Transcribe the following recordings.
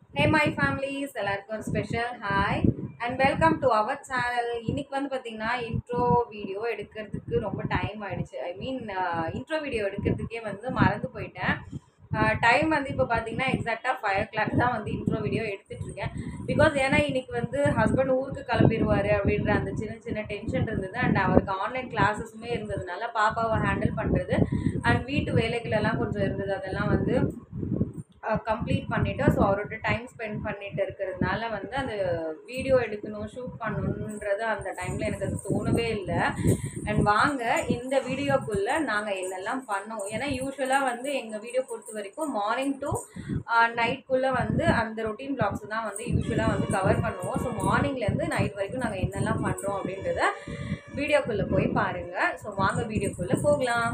Hey my families எல்லாருக்கும் ஒரு special hi and welcome to our channel இன்னைக்கு வந்து பார்த்தீங்கன்னா இன்ட்ரோ வீடியோ எடுக்கிறதுக்கு ரொம்ப டைம் ஆயிடுச்சு ஐ மீன் இன்ட்ரோ வீடியோ எடுக்கிறதுக்கே வந்து மறந்து போயிட்டேன் டைம் வந்து இப்போ பார்த்தீங்கன்னா எக்ஸாக்டாக ஃபைவ் ஓ கிளாக் தான் வந்து இன்ட்ரோ வீடியோ எடுத்துட்டு இருக்கேன் பிகாஸ் ஏன்னா இன்னைக்கு வந்து ஹஸ்பண்ட் ஊருக்கு கிளம்பிடுவார் அப்படின்ற அந்த சின்ன சின்ன டென்ஷன் இருந்தது அண்ட் அவருக்கு ஆன்லைன் கிளாஸஸுமே இருந்ததுனால பாப்பாவை ஹேண்டில் பண்ணுறது அண்ட் வீட்டு வேலைகள் எல்லாம் கொஞ்சம் இருந்தது அதெல்லாம் வந்து கம்ப்ளீட் பண்ணிவிட்டு ஸோ அவரோட டைம் ஸ்பெண்ட் பண்ணிட்டு இருக்கிறதுனால வந்து அந்த வீடியோ எடுக்கணும் ஷூட் பண்ணணுன்றது அந்த டைமில் எனக்கு அது தோணவே இல்லை அண்ட் வாங்க இந்த வீடியோக்குள்ளே நாங்கள் என்னெல்லாம் பண்ணோம் ஏன்னா யூஸ்வலாக வந்து எங்கள் வீடியோ பொறுத்த வரைக்கும் மார்னிங் டு நைட்குள்ளே வந்து அந்த ரொட்டீன் பிளாக்ஸ் தான் வந்து யூஸ்வலாக வந்து கவர் பண்ணுவோம் ஸோ மார்னிங்லேருந்து நைட் வரைக்கும் நாங்கள் என்னெல்லாம் பண்ணுறோம் அப்படின்றத வீடியோக்குள்ளே போய் பாருங்கள் ஸோ வாங்க வீடியோக்குள்ளே போகலாம்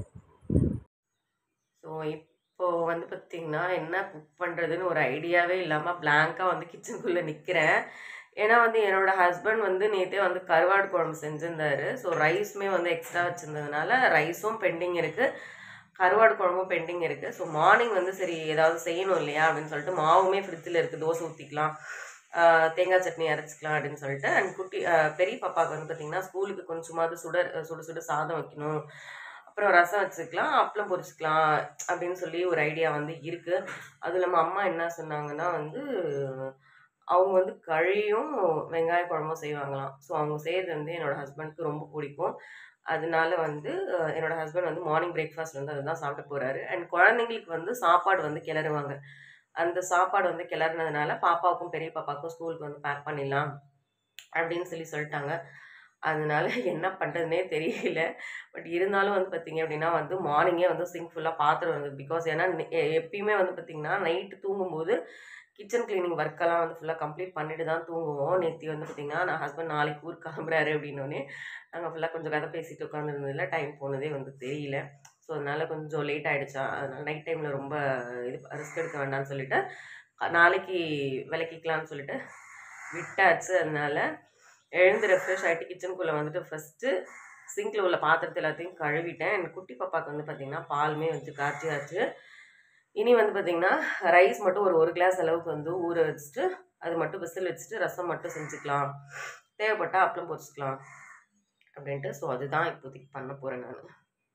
ஸோ இப்போ வந்து பார்த்திங்கன்னா என்ன குக் பண்ணுறதுன்னு ஒரு ஐடியாவே இல்லாமல் பிளாங்காக வந்து கிச்சனுக்குள்ளே நிற்கிறேன் ஏன்னா வந்து என்னோட ஹஸ்பண்ட் வந்து நேற்றே வந்து கருவாடு குழம்பு செஞ்சுருந்தாரு ஸோ ரைஸுமே வந்து எக்ஸ்ட்ரா வச்சுருந்ததுனால ரைஸும் பெண்டிங் இருக்குது கருவாடு குழம்பும் பெண்டிங் இருக்குது ஸோ மார்னிங் வந்து சரி ஏதாவது செய்யணும் இல்லையா அப்படின்னு சொல்லிட்டு மாவுமே ஃப்ரிட்ஜில் இருக்குது தோசை ஊற்றிக்கலாம் தேங்காய் சட்னி அரைச்சிக்கலாம் அப்படின்னு சொல்லிட்டு அண்ட் குட்டி ஆஹ் பெரிய பாப்பாவுக்கு வந்து பார்த்திங்கன்னா ஸ்கூலுக்கு கொஞ்சமாவது சுட சுட சுட சாதம் வைக்கணும் அப்புறம் ரசம் வச்சுக்கலாம் அப்பளம் பொரிச்சுக்கலாம் அப்படின்னு சொல்லி ஒரு ஐடியா வந்து இருக்குது அதுவும் இல்லாமல் அம்மா என்ன சொன்னாங்கன்னா வந்து அவங்க வந்து கழியும் வெங்காய குழம்பும் செய்வாங்களாம் ஸோ அவங்க செய்கிறது வந்து என்னோடய ஹஸ்பண்டுக்கு ரொம்ப பிடிக்கும் அதனால வந்து அஹ், என்னோட ஹஸ்பண்ட் வந்து மார்னிங் பிரேக்ஃபாஸ்ட் வந்து அதுதான் சாப்பிட்டு போகிறாரு அண்ட் குழந்தைங்களுக்கு வந்து சாப்பாடு வந்து கிளறுவாங்க அந்த சாப்பாடு வந்து கிளறினதுனால பாப்பாவுக்கும் பெரிய பாப்பாவுக்கும் ஸ்கூலுக்கு வந்து பேக் பண்ணிடலாம் அப்படின்னு சொல்லி சொல்லிட்டாங்க அதனால என்ன பண்ணுறதுனே தெரியல பட் இருந்தாலும் வந்து பார்த்தீங்க அப்படின்னா வந்து மார்னிங்கே வந்து சிங்க் ஃபுல்லாக பாத்திரம் இருந்தது பிகாஸ் ஏன்னா நெ- எ- எப்பயுமே வந்து பார்த்தீங்கன்னா நைட்டு தூங்கும்போது கிச்சன் க்ளீனிங் ஒர்க்கெல்லாம் வந்து ஃபுல்லாக கம்ப்ளீட் பண்ணிட்டு தான் தூங்குவோம் நேற்று வந்து பார்த்தீங்கன்னா நான் ஹஸ்பண்ட் நாளைக்கு ஊருக்கு கிளம்புறாரு அப்படின்னோடனே நாங்கள் ஃபுல்லாக கொஞ்சம் கதை பேசிட்டு உட்காந்துருந்ததில் டைம் போனதே வந்து தெரியல ஸோ அதனால கொஞ்சம் லேட் ஆகிடுச்சா அதனால நைட் டைமில் ரொம்ப இது ரிஸ்க் எடுக்க வேண்டாம்னு சொல்லிட்டு அஹ் நாளைக்கு விளக்கிக்கலாம்னு சொல்லிட்டு விட்டாச்சு அதனால எழுந்து ரெஃப்ரெஷ் ஆகிட்டு கிச்சனுக்குள்ளே வந்துட்டு ஃபஸ்ட்டு சிங்கில் உள்ள பாத்திரத்தை எல்லாத்தையும் கழுவிட்டேன் என் குட்டி பாப்பாவுக்கு வந்து பார்த்திங்கன்னா பாலுமே வச்சு காய்ச்சியாச்சு இனி வந்து பார்த்திங்கன்னா ரைஸ் மட்டும் ஒரு ஒரு கிளாஸ் அளவுக்கு வந்து ஊற வச்சுட்டு அது மட்டும் விசில் வச்சுட்டு ரசம் மட்டும் செஞ்சுக்கலாம் தேவைப்பட்டால் அப்பளம் பொரிச்சுக்கலாம் அப்படின்ட்டு ஸோ அதுதான் இப்போதைக்கு பண்ண போகிறேன் நான்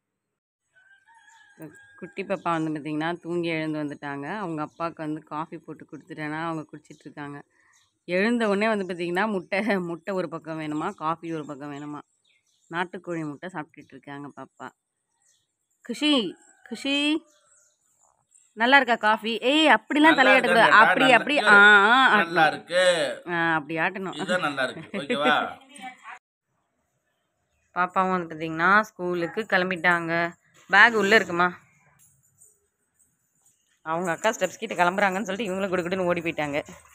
குட்டி பாப்பா வந்து பார்த்திங்கன்னா தூங்கி எழுந்து வந்துட்டாங்க அவங்க அப்பாவுக்கு வந்து காஃபி போட்டு கொடுத்துட்டேன்னா அவங்க குடிச்சிட்டு இருக்காங்க எழுந்த உடனே வந்து பார்த்திங்கன்னா முட்டை முட்டை ஒரு பக்கம் வேணுமா காஃபி ஒரு பக்கம் வேணுமா நாட்டுக்கோழி முட்டை சாப்பிட்டுட்டு இருக்காங்க பாப்பா குஷி குஷி நல்லா இருக்கா காஃபி ஏய் அப்படிலாம் நல்லா தலையாட்டக்கூடாது இருக்குங்க, அப்படி நல்லா அப்படி இருக்கு. ஆ ஆ, நல்லா ஆட்டணும் இருக்கு ஆ, அப்படி ஆட்டணும் இதுதான் நல்லா இருக்கு ஓகேவா பாப்பாவும் வந்து பார்த்தீங்கன்னா ஸ்கூலுக்கு கிளம்பிட்டாங்க பேக் உள்ளே இருக்குமா அவங்க அக்கா ஸ்டெப்ஸ் கிட்ட கிளம்புறாங்கன்னு சொல்லிட்டு இவங்களும் குடுக்குடுன்னு ஓடி போயிட்டாங்க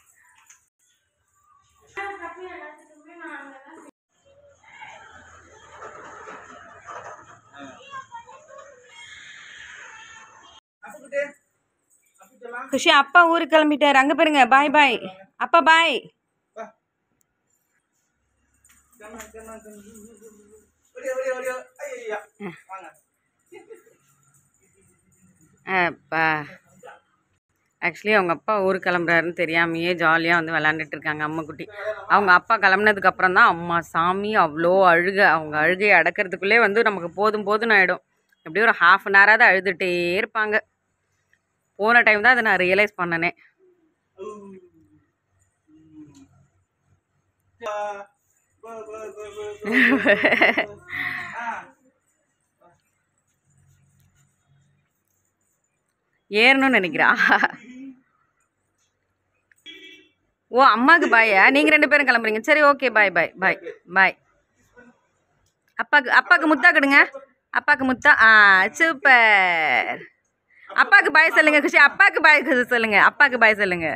குஷி அப்பா ஊருக்கு கிளம்பிட்டாரு அங்கே பாருங்க பாய் பாய் அப்பா பாய் அப்பா ஆக்சுவலி அவங்க அப்பா ஊருக்கு கிளம்புறாருன்னு தெரியாமையே ஜாலியாக வந்து விளாண்டுட்டு இருக்காங்க அம்மா குட்டி அவங்க அப்பா கிளம்புனதுக்கு அப்புறம் தான் அம்மா சாமி அவ்வளோ அழுக அவங்க அழுகையை அடக்கிறதுக்குள்ளே வந்து நமக்கு போதும் போதும்னு ஆகிடும் எப்படியும் ஒரு ஹாஃப் அன் ஹவராவது அழுதுகிட்டே இருப்பாங்க போன டைம் தான் அதை நான் ரியலைஸ் பண்ணனே ஏறணும்னு நினைக்கிறா ஓ அம்மாவுக்கு பாயா நீங்கள் ரெண்டு பேரும் கிளம்புறீங்க சரி ஓகே பாய் பாய் பாய் பாய் அப்பாக்கு அப்பாக்கு முத்தா கொடுங்க அப்பாக்கு முத்தா ஆ சூப்பர் அப்பாக்கு பாய் சொல்லுங்க குஷி அப்பாக்கு பாய் சொல்லுங்க அப்பாக்கு பாய் சொல்லுங்க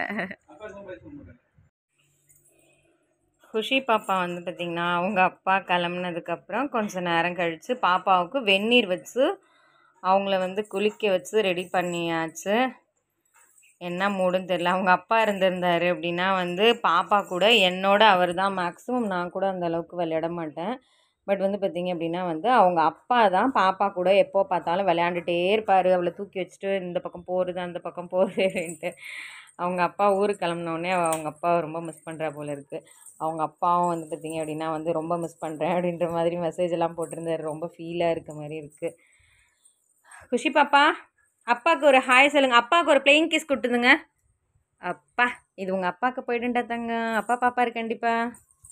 குஷி பாப்பா வந்து பார்த்திங்கன்னா அவங்க அப்பா கிளம்புனதுக்கப்புறம் கொஞ்ச நேரம் கழித்து பாப்பாவுக்கு வெந்நீர் வச்சு அவங்கள வந்து குளிக்க வச்சு ரெடி பண்ணியாச்சு என்ன மூடுன்னு தெரில அவங்க அப்பா இருந்திருந்தாரு அப்படின்னா வந்து பாப்பா கூட என்னோட அவர் தான் மேக்ஸிமம் நான் கூட அந்த அளவுக்கு விளையாட மாட்டேன் பட் வந்து பார்த்தீங்க அப்படின்னா வந்து அவங்க அப்பா தான் பாப்பா கூட எப்போ பார்த்தாலும் விளையாண்டுட்டே இருப்பார் அவளை தூக்கி வச்சுட்டு இந்த பக்கம் போகிறது அந்த பக்கம் போகிறதுன்ட்டு அவங்க அப்பா ஊருக்கு கிளம்புனோடனே அவங்க அப்பா ரொம்ப மிஸ் பண்ணுறா போல இருக்குது அவங்க அப்பாவும் வந்து பார்த்தீங்க அப்படின்னா வந்து ரொம்ப மிஸ் பண்ணுறேன் அப்படின்ற மாதிரி மெசேஜ் எல்லாம் போட்டிருந்தாரு ரொம்ப ஃபீலாக இருக்க மாதிரி இருக்குது குஷி பாப்பா அப்பாவுக்கு ஒரு ஹாய் சொல்லுங்கள் அப்பாவுக்கு ஒரு பிளெயின் கிஸ் கொடுத்துதுங்க அப்பா இது உங்கள் அப்பாவுக்கு போயிடுண்டா தங்க அப்பா பாப்பாரு கண்டிப்பாக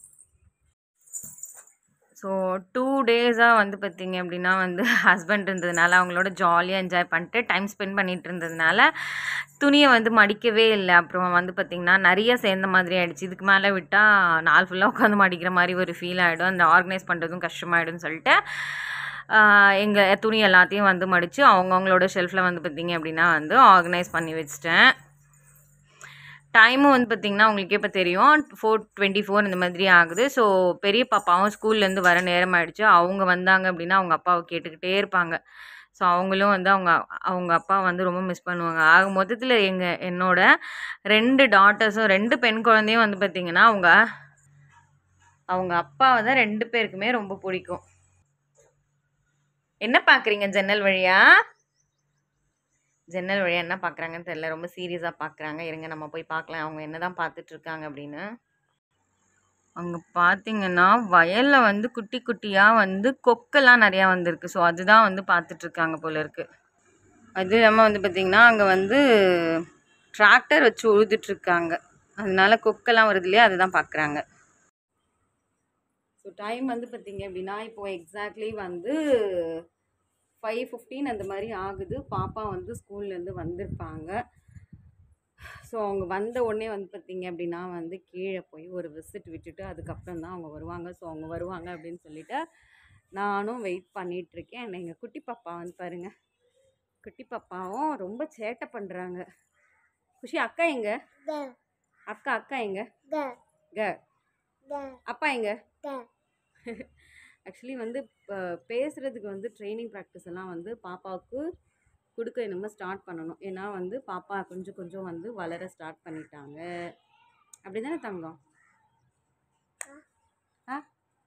ஸோ டூ டேஸாக வந்து பார்த்தீங்க அப்படின்னா வந்து ஹஸ்பண்ட் இருந்ததுனால அவங்களோட ஜாலியாக என்ஜாய் பண்ணிட்டு டைம் ஸ்பெண்ட் பண்ணிட்டு இருந்ததுனால துணியை வந்து மடிக்கவே இல்லை அப்புறம் வந்து பார்த்திங்கன்னா நிறைய சேர்ந்த மாதிரி ஆயிடுச்சு இதுக்கு மேலே விட்டால் நாள் ஃபுல்லாக உட்காந்து மடிக்கிற மாதிரி ஒரு ஃபீல் ஆகிடும் அந்த ஆர்கனைஸ் பண்ணுறதும் கஷ்டமாயிடும்னு சொல்லிட்டு எங்கள் துணி எல்லாத்தையும் வந்து மடித்து அவங்கவுங்களோட ஷெல்ஃபில் வந்து பார்த்திங்க அப்படின்னா வந்து ஆர்கனைஸ் பண்ணி வச்சிட்டேன் டைமும் வந்து பார்த்திங்கன்னா உங்களுக்கே இப்போ தெரியும் ஃபோர் டுவெண்ட்டி ஃபோர் இந்த மாதிரி ஆகுது ஸோ பெரிய பாப்பாவும் ஸ்கூல்லேருந்து வர நேரம் ஆயிடுச்சு அவங்க வந்தாங்க அப்படின்னா அவங்க அப்பாவை கேட்டுக்கிட்டே இருப்பாங்க ஸோ அவங்களும் வந்து அவங்க அவங்க அப்பா வந்து ரொம்ப மிஸ் பண்ணுவாங்க ஆக மொத்தத்தில் எங்கள் என்னோட ரெண்டு டாட்டர்ஸும் ரெண்டு பெண் குழந்தையும் வந்து பார்த்திங்கன்னா அவங்க அவங்க அப்பாவை தான் ரெண்டு பேருக்குமே ரொம்ப பிடிக்கும் என்ன பார்க்குறீங்க ஜன்னல் வழியா ஜன்னல் வழியா என்ன பார்க்குறாங்கன்னு தெரியல ரொம்ப சீரியஸாக பார்க்குறாங்க இருங்க நம்ம போய் பார்க்கலாம் அவங்க என்ன தான் பார்த்துட்ருக்காங்க அப்படின்னு அங்கே பார்த்தீங்கன்னா வயலில் வந்து குட்டி குட்டியாக வந்து கொக்கெல்லாம் நிறையா வந்திருக்கு ஸோ அதுதான் வந்து பார்த்துட்ருக்காங்க போல இருக்குது அது இல்லாமல் வந்து பார்த்திங்கன்னா அங்கே வந்து டிராக்டர் வச்சு உழுதுட்ருக்காங்க அதனால கொக்கெல்லாம் வருது இல்லையா அதுதான் பார்க்குறாங்க ஸோ டைம் வந்து பார்த்திங்க அப்படின்னா இப்போது எக்ஸாக்ட்லி வந்து ஃபைவ் ஃபிஃப்டீன் அந்த மாதிரி ஆகுது பாப்பா வந்து ஸ்கூல்லேருந்து வந்திருப்பாங்க ஸோ அவங்க வந்த உடனே வந்து பார்த்திங்க அப்படின்னா வந்து கீழே போய் ஒரு விசிட் விட்டுட்டு அதுக்கப்புறம் தான் அவங்க வருவாங்க ஸோ அவங்க வருவாங்க அப்படின்னு சொல்லிட்டு நானும் வெயிட் பண்ணிகிட்ருக்கேன் எங்கள் குட்டி பாப்பா வந்து பாருங்கள் குட்டி பாப்பாவும் ரொம்ப சேட்டை பண்ணுறாங்க குஷி அக்கா எங்க அக்கா அக்கா எங்க க அப்பா எங்க ஆக்சுவலி வந்து ப- பேசுறதுக்கு வந்து ட்ரைனிங் ப்ராக்டிஸ் எல்லாம் வந்து பாப்பாவுக்கு கொடுக்க நம்ம ஸ்டார்ட் பண்ணணும் ஏன்னா வந்து பாப்பா கொஞ்சம் கொஞ்சம் வந்து வளர ஸ்டார்ட் பண்ணிட்டாங்க அப்படி தானே தங்கம் ஆ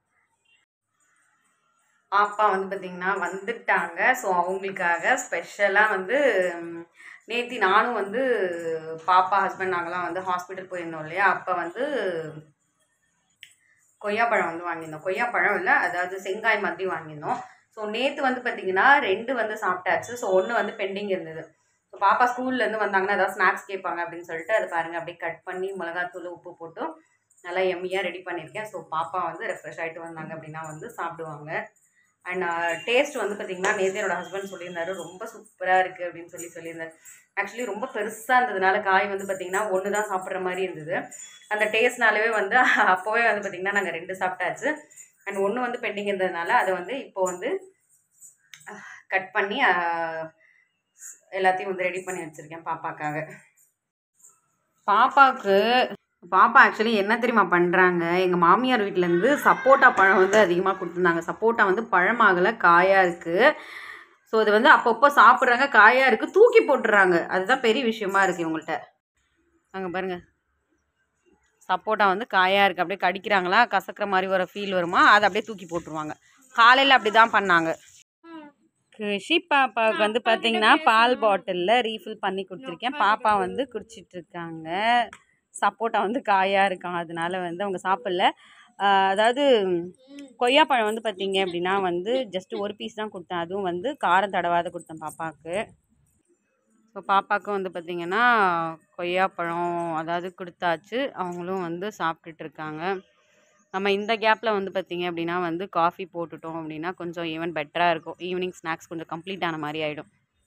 பாப்பா வந்து பார்த்திங்கன்னா வந்துட்டாங்க ஸோ அவங்களுக்காக ஸ்பெஷலாக வந்து நேத்தி நானும் வந்து பாப்பா ஹஸ்பண்ட் நாங்களாம் வந்து ஹாஸ்பிட்டல் போயிருந்தோம் இல்லையா அப்போ வந்து கொய்யாப்பழம் வந்து வாங்கியிருந்தோம் கொய்யாப்பழம் இல்லை அதாவது செங்காய் மாதிரி வாங்கியிருந்தோம் ஸோ நேற்று வந்து பார்த்திங்கன்னா ரெண்டு வந்து சாப்பிட்டாச்சு ஸோ ஒன்று வந்து பெண்டிங் இருந்தது ஸோ பாப்பா ஸ்கூல்லேருந்து வந்தாங்கன்னா ஏதாவது ஸ்நாக்ஸ் கேட்பாங்க அப்படின்னு சொல்லிட்டு அது பாருங்கள் அப்படியே கட் பண்ணி மிளகாத்தூள் உப்பு போட்டு நல்லா எம்மியாக ரெடி பண்ணியிருக்கேன் ஸோ பாப்பா வந்து ரெஃப்ரெஷ் ஆகிட்டு வந்தாங்க அப்படின்னா வந்து சாப்பிடுவாங்க அண்ட் டேஸ்ட் வந்து பார்த்திங்கன்னா நேற்று என்னோட ஹஸ்பண்ட் சொல்லியிருந்தாரு ரொம்ப சூப்பராக இருக்குது அப்படின்னு சொல்லி சொல்லியிருந்தாரு ஆக்சுவலி ரொம்ப பெருசாக இருந்ததுனால காய் வந்து பார்த்திங்கன்னா ஒன்று தான் சாப்பிட்ற மாதிரி இருந்தது அந்த டேஸ்ட்னாலவே வந்து அப்போவே வந்து பார்த்திங்கன்னா நாங்கள் ரெண்டு சாப்பிட்டாச்சு அண்ட் ஒன்று வந்து பெண்டிங் இருந்ததுனால அதை வந்து இப்போ வந்து கட் பண்ணி அஹ், எல்லாத்தையும் வந்து ரெடி பண்ணி வச்சுருக்கேன் பாப்பாக்காக பாப்பாவுக்கு பாப்பா ஆக்சுவலி என்ன தெரியுமா பண்ணுறாங்க எங்கள் மாமியார் வீட்டிலேருந்து சப்போட்டா பழம் வந்து அதிகமாக கொடுத்துருந்தாங்க சப்போட்டா வந்து பழமாகலை காயாக இருக்குது ஸோ அது வந்து அப்பப்போ சாப்பிட்றாங்க காயாக இருக்குது தூக்கி போட்டுறாங்க அதுதான் பெரிய விஷயமா இருக்குது இவங்கள்ட்ட அங்கே பாருங்கள் சப்போட்டா வந்து காயாக இருக்குது அப்படியே கடிக்கிறாங்களா கசக்கிற மாதிரி ஒரு ஃபீல் வருமா அதை அப்படியே தூக்கி போட்டுருவாங்க காலையில் அப்படி தான் பண்ணாங்க கிருஷி பாப்பாவுக்கு வந்து பார்த்தீங்கன்னா பால் பாட்டிலில் ரீஃபில் பண்ணி கொடுத்துருக்கேன் பாப்பா வந்து குடிச்சிட்டு இருக்காங்க சப்போட்டா வந்து காயாக இருக்கான் அதனால வந்து அவங்க சாப்பிடல ஆஹ் அதாவது கொய்யாப்பழம் வந்து பார்த்தீங்க அப்படின்னா வந்து ஜஸ்ட் ஒரு பீஸ் தான் கொடுத்தேன் அதுவும் வந்து காரம் தடவாத கொடுத்தேன் பாப்பாவுக்கு ஸோ பாப்பாவுக்கும் வந்து பார்த்திங்கன்னா கொய்யாப்பழம் அதாவது கொடுத்தாச்சு அவங்களும் வந்து சாப்பிட்டுட்டு இருக்காங்க நம்ம இந்த கேப்பில் வந்து பார்த்திங்க அப்படின்னா வந்து காஃபி போட்டுட்டோம் அப்படின்னா கொஞ்சம் ஈவன் பெட்டராக இருக்கும் ஈவினிங் ஸ்நாக்ஸ் கொஞ்சம் கம்ப்ளீட் ஆன மாதிரி ஆகிடும்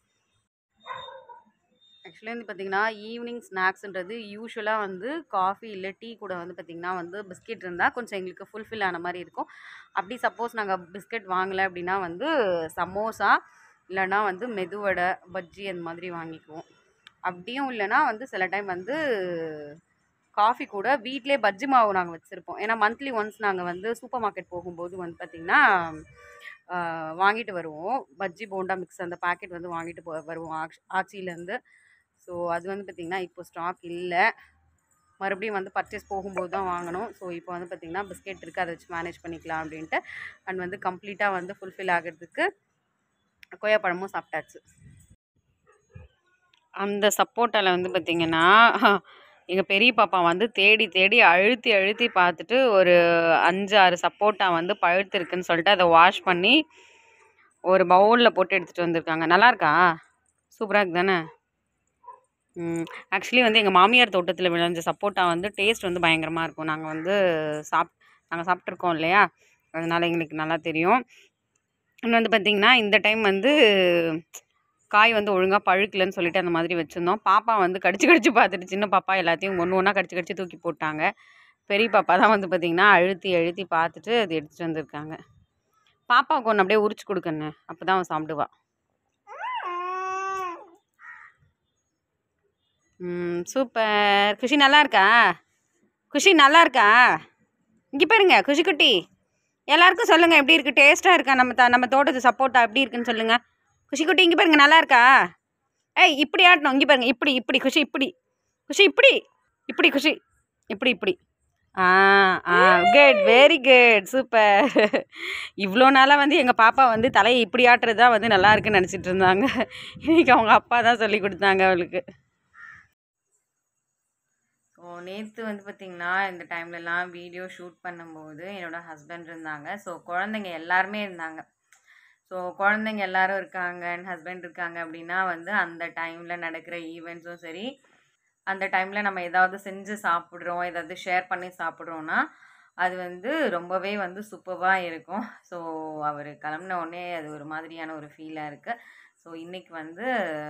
ஆக்சுவலி வந்து பார்த்திங்கன்னா ஈவினிங் ஸ்நாக்ஸ்ன்றது யூஸ்வலாக வந்து காஃபி இல்லை டீ கூட வந்து பார்த்திங்கன்னா வந்து பிஸ்கெட் இருந்தால் கொஞ்சம் எங்களுக்கு ஃபுல்ஃபில் ஆன மாதிரி இருக்கும் அப்படி சப்போஸ் நாங்கள் பிஸ்கெட் வாங்கலை அப்படின்னா வந்து சமோசா இல்லைன்னா வந்து மெதுவடை பஜ்ஜி அந்த மாதிரி வாங்கிக்குவோம் அப்படியும் இல்லைன்னா வந்து சில டைம் வந்து காஃபி கூட வீட்டிலே பஜ்ஜி மாவு நாங்கள் வச்சுருப்போம் ஏன்னா மந்த்லி ஒன்ஸ் நாங்கள் வந்து சூப்பர் மார்க்கெட் போகும்போது வந்து பார்த்திங்கன்னா ஆஹ், வாங்கிட்டு வருவோம் பஜ்ஜி போண்டா மிக்ஸ் அந்த பாக்கெட் வந்து வாங்கிட்டு போ வருவோம் ஆக்ச்- ஆச்சியிலேருந்து ஸோ அது வந்து பார்த்திங்கன்னா இப்போ ஸ்டாக் இல்லை மறுபடியும் வந்து பர்ச்சேஸ் போகும்போது தான் வாங்கணும் ஸோ இப்போ வந்து பார்த்திங்கன்னா பிஸ்கெட் இருக்குது அதை வச்சு மேனேஜ் பண்ணிக்கலாம் அப்படின்ட்டு அண்ட் வந்து கம்ப்ளீட்டாக வந்து ஃபுல்ஃபில் ஆகிறதுக்கு கொய்யா பழமும் சாப்பிட்டாச்சு அந்த சப்போட்டாவில் வந்து பார்த்திங்கன்னா எங்கள் பெரிய பாப்பா வந்து தேடி தேடி அழுத்தி அழுத்தி பார்த்துட்டு ஒரு அஞ்சு ஆறு சப்போட்டா வந்து பழுத்து இருக்குன்னு சொல்லிட்டு அதை வாஷ் பண்ணி ஒரு பவுலில் போட்டு எடுத்துகிட்டு வந்திருக்காங்க நல்லா இருக்கா சூப்பராக இருக்கு தானே ஆக்சுவலி வந்து எங்கள் மாமியார் தோட்டத்தில் விளைஞ்ச சப்போட்டா வந்து டேஸ்ட் வந்து பயங்கரமாக இருக்கும் நாங்கள் வந்து சாப் நாங்கள் சாப்பிட்ருக்கோம் இல்லையா அதனால் எங்களுக்கு நல்லா தெரியும் இன்னும் வந்து பார்த்திங்கன்னா இந்த டைம் வந்து காய் வந்து ஒழுங்காக பழுக்கலன்னு சொல்லிட்டு அந்த மாதிரி வச்சுருந்தோம் பாப்பா வந்து கடிச்சு கடிச்சு பார்த்துட்டு சின்ன பாப்பா எல்லாத்தையும் ஒன்று ஒன்றா கடிச்சு கடிச்சு தூக்கி போட்டாங்க பெரிய பாப்பா தான் வந்து பார்த்திங்கன்னா அழுத்தி அழுத்தி பார்த்துட்டு அது எடுத்துகிட்டு வந்திருக்காங்க பாப்பாவுக்கு ஒன்று அப்படியே உரிச்சு கொடுக்கணும் அப்போ தான் அவன் சாப்பிடுவா ம் சூப்பர் குஷி நல்லா இருக்கா குஷி நல்லா இருக்கா இங்கே பாருங்க குஷி குட்டி எல்லாருக்கும் சொல்லுங்கள் எப்படி இருக்குது டேஸ்ட்டாக இருக்கா நம்ம த நம்ம தோட்டத்து சப்போட்டா எப்படி இருக்குன்னு சொல்லுங்கள் குஷி குட்டி இங்கே பாருங்க நல்லா இருக்கா ஏய் இப்படி ஆட்டணும் இங்கே பாருங்க இப்படி இப்படி குஷி இப்படி குஷி இப்படி இப்படி குஷி இப்படி இப்படி ஆ ஆ குட் வெரி குட் சூப்பர் இவ்வளோ நாளாக வந்து எங்கள் பாப்பா வந்து தலையை இப்படி ஆட்டுறது தான் வந்து நல்லா இருக்குன்னு நினச்சிட்டு இருந்தாங்க இன்னைக்கு அவங்க அப்பா தான் சொல்லி கொடுத்தாங்க அவளுக்கு ஸோ நேற்று வந்து பார்த்திங்கன்னா இந்த டைம்லலாம் வீடியோ ஷூட் பண்ணும்போது என்னோடய ஹஸ்பண்ட் இருந்தாங்க ஸோ குழந்தைங்க எல்லாருமே இருந்தாங்க ஸோ குழந்தைங்க எல்லாரும் இருக்காங்க என் ஹஸ்பண்ட் இருக்காங்க அப்படின்னா வந்து அந்த டைமில் நடக்கிற ஈவெண்ட்ஸும் சரி அந்த டைமில் நம்ம ஏதாவது செஞ்சு சாப்பிட்றோம் ஏதாவது ஷேர் பண்ணி சாப்பிட்றோன்னா அது வந்து ரொம்பவே வந்து சூப்பராக இருக்கும் ஸோ அவர் கிளம்புன உடனே அது ஒரு மாதிரியான ஒரு ஃபீலாக இருக்குது ஸோ இன்றைக்கி வந்து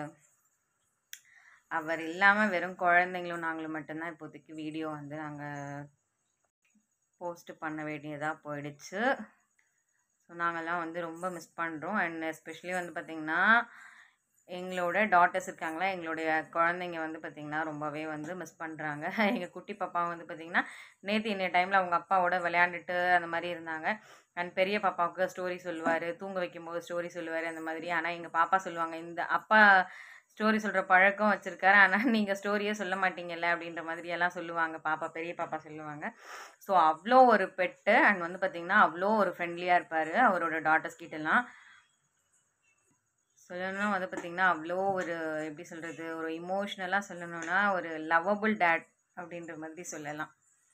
அவர் இல்லாமல் வெறும் குழந்தைங்களும் நாங்களும் மட்டும்தான் இப்போதைக்கு வீடியோ வந்து நாங்கள் போஸ்ட்டு பண்ண வேண்டியதாக போயிடுச்சு ஸோ நாங்கள்லாம் வந்து ரொம்ப மிஸ் பண்ணுறோம் அண்ட் எஸ்பெஷலி வந்து பார்த்திங்கன்னா எங்களோட டாட்டர்ஸ் இருக்காங்களா எங்களுடைய குழந்தைங்க வந்து பார்த்திங்கன்னா ரொம்பவே வந்து மிஸ் பண்ணுறாங்க எங்கள் குட்டி பாப்பா வந்து பார்த்திங்கன்னா நேற்று இன்னைய டைமில் அவங்க அப்பாவோட விளையாண்டுட்டு அந்த மாதிரி இருந்தாங்க அண்ட் பெரிய பாப்பாவுக்கு ஸ்டோரி சொல்லுவார் தூங்க வைக்கும்போது ஸ்டோரி சொல்லுவார் அந்த மாதிரி ஆனால் எங்கள் பாப்பா சொல்லுவாங்க இந்த அப்பா ஸ்டோரி சொல்கிற பழக்கம் வச்சுருக்காரு ஆனால் நீங்கள் ஸ்டோரியே சொல்ல மாட்டீங்கல்ல அப்படின்ற மாதிரி எல்லாம் சொல்லுவாங்க பாப்பா பெரிய பாப்பா சொல்லுவாங்க ஸோ அவ்வளோ ஒரு பெட்டு அண்ட் வந்து பார்த்திங்கன்னா அவ்வளோ ஒரு ஃப்ரெண்ட்லியாக இருப்பார் அவரோட டாட்டர்ஸ் கிட்டலாம் சொல்லணும்னா வந்து பார்த்திங்கன்னா அவ்வளோ ஒரு எப்படி சொல்கிறது ஒரு இமோஷ்னலாக சொல்லணும்னா ஒரு லவ்வபுள் டேட் அப்படின்ற மாதிரி சொல்லலாம்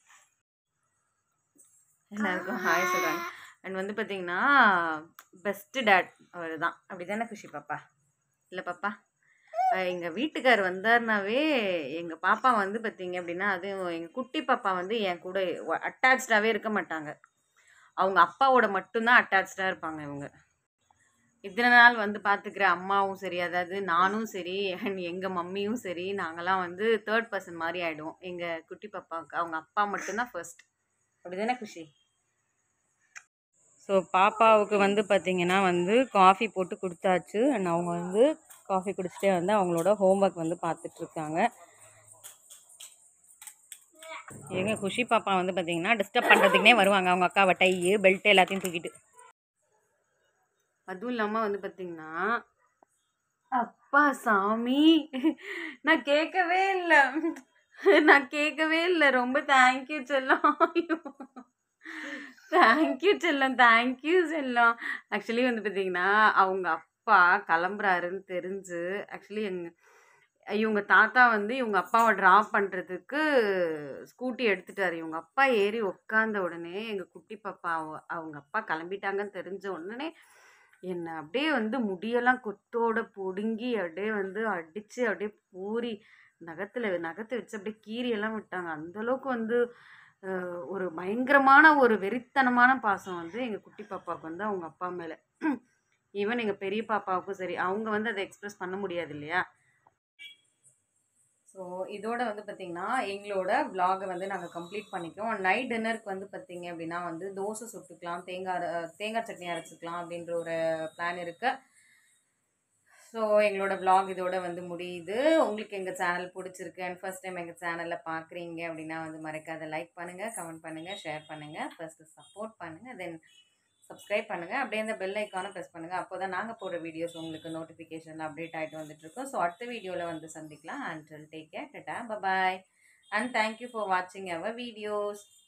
எல்லாருக்கும் ஹாய் சொல்கிறாங்க அண்ட் வந்து பார்த்திங்கன்னா பெஸ்ட்டு டேட் அவர் தான் அப்படி தானே குஷி பாப்பா இல்லை பாப்பா எங்கள் வீட்டுக்கார் வந்தார்னாவே எங்கள் பாப்பா வந்து பார்த்தீங்க அப்படின்னா அதுவும் எங்கள் குட்டி பாப்பா வந்து என் கூட அட்டாச்சாகவே இருக்க மாட்டாங்க அவங்க அப்பாவோட மட்டும்தான் அட்டாச்சாக இருப்பாங்க இவங்க இத்தனை நாள் வந்து பார்த்துக்கிற அம்மாவும் சரி அதாவது நானும் சரி அண்ட் எங்கள் மம்மியும் சரி நாங்களாம் வந்து தேர்ட் பர்சன் மாதிரி ஆகிடுவோம் எங்கள் குட்டி பாப்பாவுக்கு அவங்க அப்பா மட்டும்தான் ஃபர்ஸ்ட் அப்படி தானே குஷி ஸோ பாப்பாவுக்கு வந்து பார்த்திங்கன்னா வந்து காஃபி போட்டு கொடுத்தாச்சு அண்ட் அவங்க வந்து காஃபி குடிச்சிட்டே வந்து அவங்களோட ஹோம்ஒர்க் வந்து பார்த்துட்ருக்காங்க எங்க குஷி பாப்பா வந்து பார்த்தீங்கன்னா டிஸ்டர்ப் பண்ணுறதுக்குனே வருவாங்க அவங்க அக்காவை டை பெல்ட் எல்லாத்தையும் தூக்கிட்டு அதுவும் இல்லாமல் வந்து பார்த்தீங்கன்னா அப்பா சாமி நான் கேட்கவே இல்லை நான் கேட்கவே இல்லை ரொம்ப தேங்க்யூ செல்லம் தேங்க்யூ செல்லம் தேங்க்யூ செல்லம் ஆக்சுவலி வந்து பார்த்தீங்கன்னா அவங்க அப்பா கிளம்புறாருன்னு தெரிஞ்சு ஆக்சுவலி எங்கள் இவங்க தாத்தா வந்து இவங்க அப்பாவை ட்ராப் பண்ணுறதுக்கு ஸ்கூட்டி எடுத்துட்டாரு இவங்க அப்பா ஏறி உட்காந்த உடனே எங்கள் குட்டி பாப்பா அவ- அவங்க அப்பா கிளம்பிட்டாங்கன்னு தெரிஞ்ச உடனே என்னை அப்படியே வந்து முடியெல்லாம் கொத்தோட பிடுங்கி அப்படியே வந்து அடித்து அப்படியே பூரி நகத்தில் நகத்தை வச்சு அப்படியே கீரியெல்லாம் விட்டாங்க அந்த அளவுக்கு வந்து அஹ், ஒரு பயங்கரமான ஒரு வெறித்தனமான பாசம் வந்து எங்கள் குட்டி பாப்பாவுக்கு வந்து அவங்க அப்பா மேலே ஈவன் எங்கள் பெரிய பாப்பாவுக்கும் சரி அவங்க வந்து அதை எக்ஸ்பிரஸ் பண்ண முடியாது இல்லையா ஸோ இதோட வந்து பார்த்திங்கன்னா எங்களோட vlog வந்து நாங்கள் கம்ப்ளீட் பண்ணிக்கிறோம் நைட் டின்னருக்கு வந்து பார்த்திங்க அப்படின்னா வந்து தோசை சுட்டுக்கலாம் தேங்காய் அர- தேங்காய் சட்னி அரைச்சிக்கலாம் அப்படின்ற ஒரு பிளான் இருக்குது ஸோ எங்களோட vlog இதோட வந்து முடியுது உங்களுக்கு எங்கள் சேனல் பிடிச்சிருக்கு அண்ட் ஃபர்ஸ்ட் டைம் எங்கள் சேனலில் பார்க்குறீங்க அப்படின்னா வந்து மறக்காத லைக் பண்ணுங்கள் கமெண்ட் பண்ணுங்கள் ஷேர் பண்ணுங்கள் ஃபர்ஸ்ட்டு சப்போர்ட் பண்ணுங்கள் தென் சப்ஸ்கிரைப் பண்ணுங்கள் அப்படியே அந்த பெல் ஐக்கானை ப்ரெஸ் பண்ணுங்கள் அப்போ தான் நாங்கள் போடுற வீடியோஸ் உங்களுக்கு நோட்டிஃபிகேஷன் அப்டேட் ஆகிட்டு வந்துட்டுருக்கோம் ஸோ அடுத்த வீடியோவில் வந்து சந்திக்கலாம் அண்ட் டேக் கேர் டட்டா பபாய் அண்ட் தேங்க்யூ ஃபார் வாட்சிங் அவர் வீடியோஸ்